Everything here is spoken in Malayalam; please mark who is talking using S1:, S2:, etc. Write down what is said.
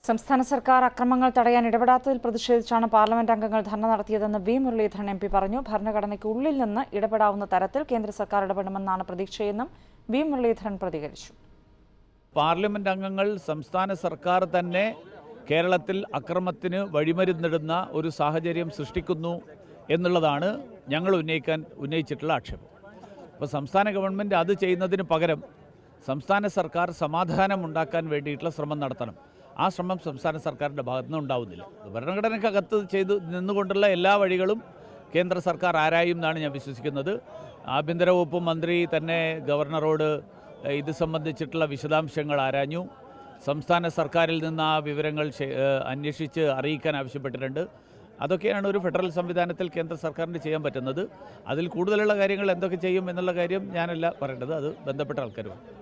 S1: സംസ്ഥാന സർക്കാർ അക്രമങ്ങൾ തടയാൻ ഇടപെടാത്തതിൽ പ്രതിഷേധിച്ചാണ് പാർലമെന്റ് അംഗങ്ങൾ ധർണ നടത്തിയതെന്ന് വി മുരളീധരൻ എം പി പറഞ്ഞു ഭരണഘടനയ്ക്ക് ഉള്ളിൽ നിന്ന് ഇടപെടാവുന്ന തരത്തിൽ കേന്ദ്ര സർക്കാർ ഇടപെടുമെന്നാണ് പ്രതീക്ഷയെന്നും വി മുരളീധരൻ പ്രതികരിച്ചു
S2: പാർലമെന്റ് അംഗങ്ങൾ സംസ്ഥാന സർക്കാർ തന്നെ കേരളത്തിൽ അക്രമത്തിന് വഴിമരുന്നിടുന്ന ഒരു സാഹചര്യം സൃഷ്ടിക്കുന്നു എന്നുള്ളതാണ് ഞങ്ങൾ ഉന്നയിക്കാൻ ഉന്നയിച്ചിട്ടുള്ള ആക്ഷേപം അപ്പോൾ സംസ്ഥാന ഗവൺമെൻറ് അത് ചെയ്യുന്നതിന് പകരം സംസ്ഥാന സർക്കാർ സമാധാനം ഉണ്ടാക്കാൻ വേണ്ടിയിട്ടുള്ള ശ്രമം നടത്തണം ആ ശ്രമം സംസ്ഥാന സർക്കാരിൻ്റെ ഭാഗത്തു നിന്ന് ഉണ്ടാവുന്നില്ല ഭരണഘടനയ്ക്കകത്ത് ചെയ്ത് നിന്നുകൊണ്ടുള്ള എല്ലാ വഴികളും കേന്ദ്ര സർക്കാർ ആരായും എന്നാണ് ഞാൻ വിശ്വസിക്കുന്നത് ആഭ്യന്തര വകുപ്പ് മന്ത്രി തന്നെ ഗവർണറോട് ഏഹ്, ഇത് സംബന്ധിച്ചിട്ടുള്ള വിശദാംശങ്ങൾ ആരാഞ്ഞു സംസ്ഥാന സർക്കാരിൽ നിന്ന് ആ വിവരങ്ങൾ ശേ- ഏഹ്, അന്വേഷിച്ച് അറിയിക്കാൻ ആവശ്യപ്പെട്ടിട്ടുണ്ട് അതൊക്കെയാണ് ഒരു ഫെഡറൽ സംവിധാനത്തിൽ കേന്ദ്ര സർക്കാരിന് ചെയ്യാൻ പറ്റുന്നത് അതിൽ കൂടുതലുള്ള കാര്യങ്ങൾ എന്തൊക്കെ ചെയ്യും എന്നുള്ള കാര്യം ഞാനല്ല പറയേണ്ടത് അത് ബന്ധപ്പെട്ട ആൾക്കാരും